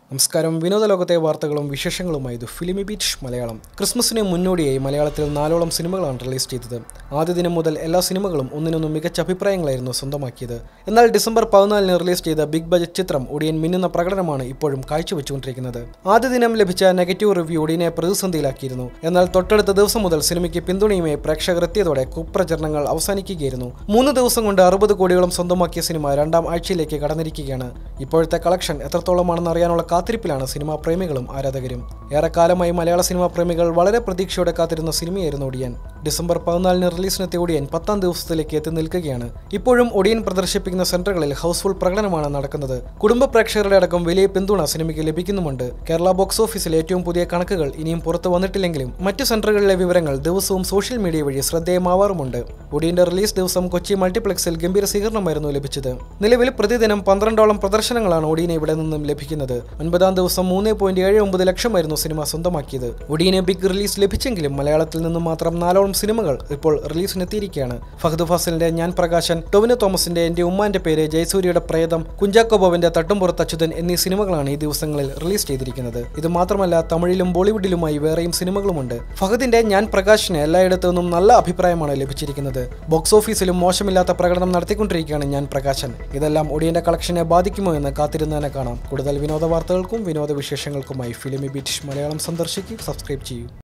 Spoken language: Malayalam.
നമസ്കാരം വിനോദ ലോകത്തെ വാർത്തകളും വിശേഷങ്ങളുമായി ഇത് ഫിലിമി ബീച്ച് മലയാളം ക്രിസ്മസിന് മുന്നോടിയായി മലയാളത്തിൽ നാലോളം സിനിമകളാണ് റിലീസ് ചെയ്തത് ആദ്യ ദിനം മുതൽ എല്ലാ സിനിമകളും ഒന്നിനൊന്നും മികച്ച അഭിപ്രായങ്ങളായിരുന്നു സ്വന്തമാക്കിയത് എന്നാൽ ഡിസംബർ പതിനാലിന് റിലീസ് ചെയ്ത ബിഗ് ബജറ്റ് ചിത്രം ഒടിയൻ മിന്നുന്ന പ്രകടനമാണ് ഇപ്പോഴും കാഴ്ചവെച്ചുകൊണ്ടിരിക്കുന്നത് ആദ്യ ദിനം ലഭിച്ച നെഗറ്റീവ് റിവ്യൂ ഒടിയനെ പ്രതിസന്ധിയിലാക്കിയിരുന്നു എന്നാൽ തൊട്ടടുത്ത ദിവസം മുതൽ സിനിമയ്ക്ക് പിന്തുണയുമായി പ്രേക്ഷകർ എത്തിയതോടെ കുപ്രചരണങ്ങൾ അവസാനിക്കുകയായിരുന്നു മൂന്ന് ദിവസം കൊണ്ട് അറുപത് കോടിയോളം സ്വന്തമാക്കിയ സിനിമ രണ്ടാം ആഴ്ചയിലേക്ക് കടന്നിരിക്കുകയാണ് ഇപ്പോഴത്തെ കളക്ഷൻ എത്രത്തോളമാണെന്ന് അറിയാനുള്ള കാത്തിരിപ്പിലാണ് സിനിമാ പ്രേമികളും ആരാധകരും ഏറെക്കാലമായി മലയാള സിനിമാ പ്രേമികൾ വളരെ പ്രതീക്ഷയോടെ കാത്തിരുന്ന സിനിമയായിരുന്നു ഒടിയൻ ഡിസംബർ പതിനാലിന് റിലീസിനെത്തിയ ഒടിയൻ പത്താം ദിവസത്തിലേക്ക് എത്തി നിൽക്കുകയാണ് ഇപ്പോഴും ഒടിയൻ പ്രദർശിപ്പിക്കുന്ന സെന്ററുകളിൽ ഹൗസ്ഫുൾ പ്രകടനമാണ് നടക്കുന്നത് കുടുംബ പ്രേക്ഷകരുടെ അടക്കം വലിയ പിന്തുണ സിനിമയ്ക്ക് ലഭിക്കുന്നുമുണ്ട് കേരള ബോക്സ് ഓഫീസിൽ ഏറ്റവും പുതിയ കണക്കുകൾ ഇനിയും പുറത്തു വന്നിട്ടില്ലെങ്കിലും മറ്റു സെന്ററുകളിലെ വിവരങ്ങൾ ദിവസവും സോഷ്യൽ മീഡിയ വഴി ശ്രദ്ധേയമാവാറുമുണ്ട് ഒടിയന്റെ റിലീസ് ദിവസം കൊച്ചി മൾട്ടിപ്ലക്സിൽ ഗംഭീര സ്വീകരണമായിരുന്നു ലഭിച്ചത് നിലവിൽ പ്രതിദിനം പന്ത്രണ്ടോളം പ്രദർശനങ്ങളാണ് ഒടിയനെ ഇവിടെ നിന്നും ലഭിക്കുന്നത് ഒൻപതാം ദിവസം മൂന്ന് പോയിന്റ് ഏഴ് ഒമ്പത് ലക്ഷമായിരുന്നു സിനിമ സ്വന്തമാക്കിയത് ഒടിയനെ ബിഗ് റിലീസ് ലഭിച്ചെങ്കിലും മലയാളത്തിൽ നിന്നും മാത്രം നാലോളം സിനിമകൾ ഇപ്പോൾ റിലീസിനെത്തിയിരിക്കുകയാണ് ഫഹദ് ഫാസിലിന്റെ ഞാൻ പ്രകാശൻ ടൊവിനോ തോമസിന്റെ എന്റെ ഉമ്മാന്റെ പേര് ജയസൂര്യയുടെ പ്രേതം കുഞ്ചാക്കോ ബോബന്റെ തട്ടുംപുറത്ത് അച്യുതൻ എന്നീ സിനിമകളാണ് ഈ ദിവസങ്ങളിൽ റിലീസ് ചെയ്തിരിക്കുന്നത് ഇത് മാത്രമല്ല തമിഴിലും ബോളിവുഡിലുമായി വേറെയും സിനിമകളുമുണ്ട് ഫഹദിന്റെ ഞാൻ പ്രകാശിന് എല്ലായിടത്തു നിന്നും നല്ല അഭിപ്രായമാണ് ലഭിച്ചിരിക്കുന്നത് ബോക്സ് ഓഫീസിലും മോശമില്ലാത്ത പ്രകടനം നടത്തിക്കൊണ്ടിരിക്കുകയാണ് ഞാൻ പ്രകാശൻ ഇതെല്ലാം ഒടിയന്റെ കളക്ഷനെ ബാധിക്കുമോ എന്ന് കാത്തിരുന്നതിനെ കാണാം കൂടുതൽ വിനോദ വാർത്തകൾക്കും വിനോദ വിശേഷങ്ങൾക്കുമായി ഫിലിമി ബീറ്റ് മലയാളം സന്ദർശിക്കുക സബ്സ്ക്രൈബ് ചെയ്യൂ